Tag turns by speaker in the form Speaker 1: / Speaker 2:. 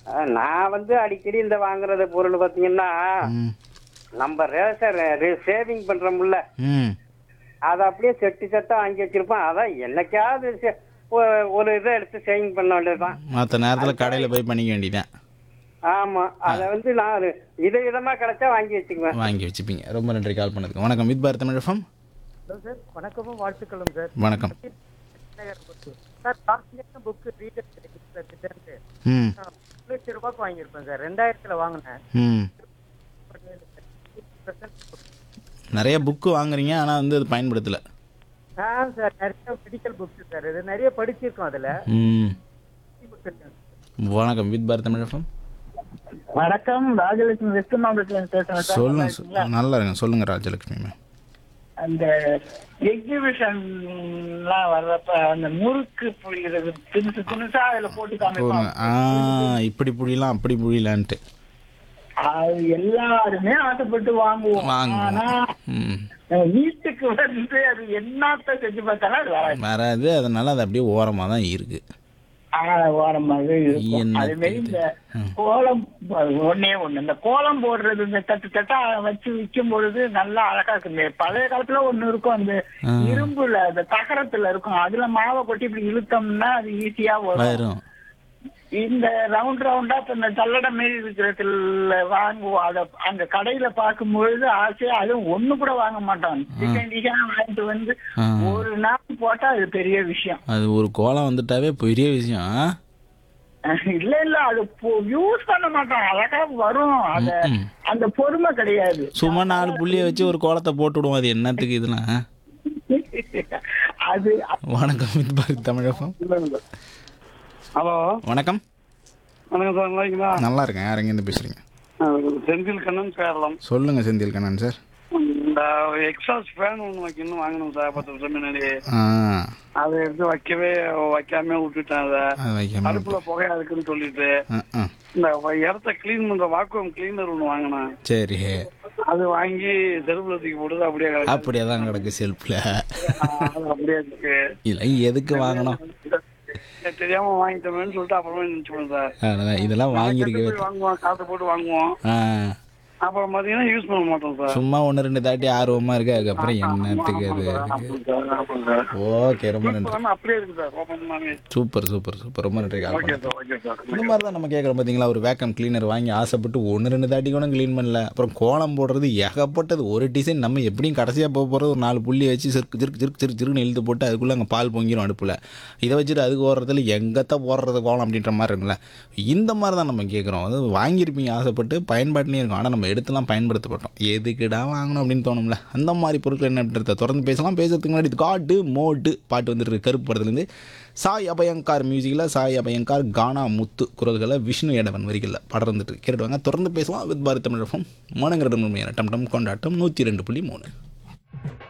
Speaker 1: அஹ், நான் வந்து அடிக்கடி இந்த வாங்குறது பொருள் பார்த்தீங்கன்னா
Speaker 2: ம்
Speaker 1: நம்ம ரேசர் சேவிங் பண்றோம்ல
Speaker 2: ம்
Speaker 1: அதை அப்படியே செட்டு செட்டா வாங்கி வச்சிருப்போம் அதான் என்னைக்காவது சே- ஒ- ஒரு இதை எடுத்து சேவிங் பண்ண வேண்டியதுதான்
Speaker 2: மற்ற நேரத்தில் கடையில் போய் பண்ணிக்க வேண்டியதான்
Speaker 1: ஆமா அதை வந்து நான் வித விதமா கிடைச்சா வாங்கி வச்சுக்குவேன்
Speaker 2: வாங்கி வச்சுப்பீங்க ரொம்ப நன்றி கால் பண்ணதுக்கு வணக்கம் with Bharat Tamil FM.
Speaker 3: Hello sir வணக்கமும் வாழ்த்துக்களும் சார்
Speaker 2: வணக்கம்
Speaker 3: சார் காஸ்ட்லியான புக்கு ரீடர் கிடைக்கிறது
Speaker 2: ம்
Speaker 3: ஒரு லட்சம் ரூபாய்க்கு வாங்கியிருப்பேன் சார் ரெண்டாயிரத்துல வாங்கினேன்
Speaker 2: ம் நிறைய புக்கு வாங்குறீங்க ஆனால் வந்து அது பயன்படுத்தலை
Speaker 3: ஆ சார் நிறைய மெடிக்கல் புக்ஸ் சார் இது நிறைய படிச்சிருக்கோம் அதுல
Speaker 2: ம்
Speaker 3: book இருக்கு.
Speaker 2: வணக்கம் வித் பாரத் தமிழ் FM.
Speaker 4: வணக்கம் ராஜலட்சுமி வெஸ்ட் மாவட்டத்துல இருந்து பேசுறேன் சார்
Speaker 2: சொல்லுங்க
Speaker 4: நல்லா
Speaker 2: சொ-
Speaker 4: இருக்கீங்களா?
Speaker 2: நல்லா இருங்க சொல்லுங்க ராஜலட்சுமி மேம்
Speaker 4: அந்த எக்ஸிபிஷன்லாம் வர்றப்ப அந்த முறுக்கு புளிகிறது திணுசு திணுசா அதுல போட்டு
Speaker 2: போடுங்க
Speaker 4: காமிப்பாங்க
Speaker 2: ஆ இப்படி புரியலாம் அப்படி புரியலான்ட்டு
Speaker 4: அது எல்லாருமே ஆசைப்பட்டு வாங்குவோம் ஆனா
Speaker 2: வாங்குவோம் ம்
Speaker 4: நம்ம வீட்டுக்கு வந்து அது என்னத்த செஞ்சு பார்த்தாலும் அது வராது
Speaker 2: வராது அதனால அது அப்படியே ஓரமாக தான் இருக்கு
Speaker 4: ஆஹ் ஓரமாக இருக்கும்
Speaker 2: என்ன
Speaker 4: அதே மாதிரி
Speaker 2: இது?
Speaker 4: இந்த கோலம் ஒன்னே ஒண்ணு இந்த கோலம் போடுறது இந்த தட்டு தட்டா வச்சு விற்கும் பொழுது நல்லா அழகா இருக்கு இந்த பழைய காலத்துல ஒண்ணு இருக்கும் அந்த
Speaker 2: ஆ.
Speaker 4: இரும்புல அந்த தகரத்துல இருக்கும் அதுல மாவை கொட்டி இப்படி இழுத்தோம்னா அது ஈஸியா வரும்
Speaker 2: வரும்
Speaker 4: இந்த ரவுண்ட் ரவுண்டா இப்ப இந்த தள்ளட மாரி இருக்கிறதுல வாங்குவோம் அத அந்த கடையில பார்க்கும் பொழுது ஆசையா அதுவும் ஒண்ணு கூட வாங்க மாட்டோம் டிசைன் டிசைனா வாங்கிட்டு வந்து
Speaker 2: ஆ.
Speaker 4: ஒரு நாள் போட்டா அது பெரிய விஷயம்
Speaker 2: அது ஒரு கோலம் வந்துட்டாவே பெரிய விஷயம் ஆ?
Speaker 4: இல்ல இல்ல அது யூஸ் பண்ண மாட்டோம் அழகா வரும் அத
Speaker 2: ம்.
Speaker 4: அந்த பொறுமை கிடையாது
Speaker 2: சும்மா நாலு புள்ளிய வச்சு ஒரு கோலத்தை போட்டு விடுவோம் அது என்னத்துக்கு இதெல்லாம் ஆ?
Speaker 4: அது
Speaker 2: வணக்கம் with Bharat Tamil FM.
Speaker 1: Hello
Speaker 2: வணக்கம்
Speaker 1: வணக்கம் சார் நல்லா இருக்கீங்களா
Speaker 2: நல்லா இருக்கேன் யார் எங்கேருந்து பேசுறீங்க
Speaker 1: அஹ், செந்தில் கண்ணன் சேரலாம்
Speaker 2: சொல்லுங்க செந்தில் கண்ணன் சார்
Speaker 1: இந்த எக்ஸாஸ்ட் ஃபேன் ஒன்று வைக்கணும் வாங்கணும் சார் பத்து வருஷம் முன்னாடி
Speaker 2: ஆ
Speaker 1: அதை எடுத்து வைக்கவே வைக்காம விட்டுட்டேன் அதை
Speaker 2: அது வைக்காம
Speaker 1: அடுப்புல புகையா இருக்குன்னு சொல்லிட்டு
Speaker 2: ஆ ஆ
Speaker 1: இந்த இடத்த க்ளீன் பண்ற வாக்குவம் கிளீனர் ஒன்று வாங்கினேன்
Speaker 2: சரி
Speaker 1: அது வாங்கி தெருவுல தூக்கி போடுது அப்படியே கிடக்கு.
Speaker 2: அப்படியே தான் கிடக்கு செல்ஃபில்
Speaker 1: அது அப்படியே இருக்கு
Speaker 2: இதெல்லாம் எதுக்கு வாங்கணும்
Speaker 1: தெரியாம வாங்கிட்டோமேன்னு சொல்லிட்டு அப்புறமா நினைச்சுப்போம் சார்
Speaker 2: அவ்வளவுதான். இதெல்லாம் வாங்கியிருக்கவே
Speaker 1: போய் வாங்குவோம் காசு போட்டு வாங்குவோம்
Speaker 2: ஆ
Speaker 1: அப்புறம் பாத்தீங்கன்னா யூஸ் பண்ண மாட்டோம் சார்
Speaker 2: சும்மா ஒன்று ரெண்டு தாட்டி ஆர்வமாக இருக்கு அதுக்கப்புறம் என்னத்துக்கு அது
Speaker 1: ஆமாம் சார், ஆமாம் சார்.
Speaker 2: ஓகே ரொம்ப நன்றி
Speaker 1: இப்ப அப்படியே இருக்கு சார் ஓப்பன் பண்ணாமே
Speaker 2: சூப்பர் சூப்பர் சூப்பர் ரொம்ப நன்றி கால்
Speaker 1: ஓகே
Speaker 2: பண்ணதுக்கு.
Speaker 1: சார் ஓகே சார்
Speaker 2: இந்த மாதிரி தான் நம்ம கேட்குறோம் பார்த்தீங்களா ஒரு வேக்கம் கிளீனர் வாங்கி ஆசைப்பட்டு ஒன்று ரெண்டு தாட்டி கூட க்ளீன் பண்ணல அப்புறம் கோலம் போடுறது ஏகப்பட்டது ஒரு டிசைன் நம்ம எப்படியும் கடைசியாக போக போகிறது ஒரு நாலு புள்ளி வச்சு சிறுக்கு சிறுக்கு சிறுக்கு சிறுக்கு சிறுக்குன்னு இழுத்து போட்டு அதுக்குள்ளே அங்கே பால் பொங்கிடும் அடுப்பில் இதை வச்சுட்டு அதுக்கு ஓடுறதுல எங்கத்த போடுறது கோலம் அப்படின்ற மாதிரி இருக்குல்ல இந்த மாதிரி தான் நம்ம கேட்குறோம் அது வாங்கியிருப்பீங்க ஆசைப்பட்டு பயன்பாட்டினே இருக்கும் ஆனால் நம்ம எடுத்துலாம் பயன்படுத்தப்பட்டோம் எதுக்குடா வாங்கணும் அப்படின்னு தோணும்ல அந்த மாதிரி பொருட்கள் என்ன அப்படின்றத தொடர்ந்து பேசலாம் பேசுறதுக்கு முன்னாடி காட்டு மோட்டு பாட்டு வந்துட்டு இருக்கு கருப்பு படத்துலேருந்து சாய் அபயங்கார் மியூசிக்கில் சாய் அபயங்கார் கானா முத்து குரல்களை விஷ்ணு ஏடவன் வரிகளில் படம் இருந்துட்டு கேட்டுட்டு வாங்க தொடர்ந்து பேசலாம் வித் பாரத் தமிழகம் மனங்கிற டம் டம் கொண்டாட்டம் நூற்றி ரெண்டு புள்ளி மூணு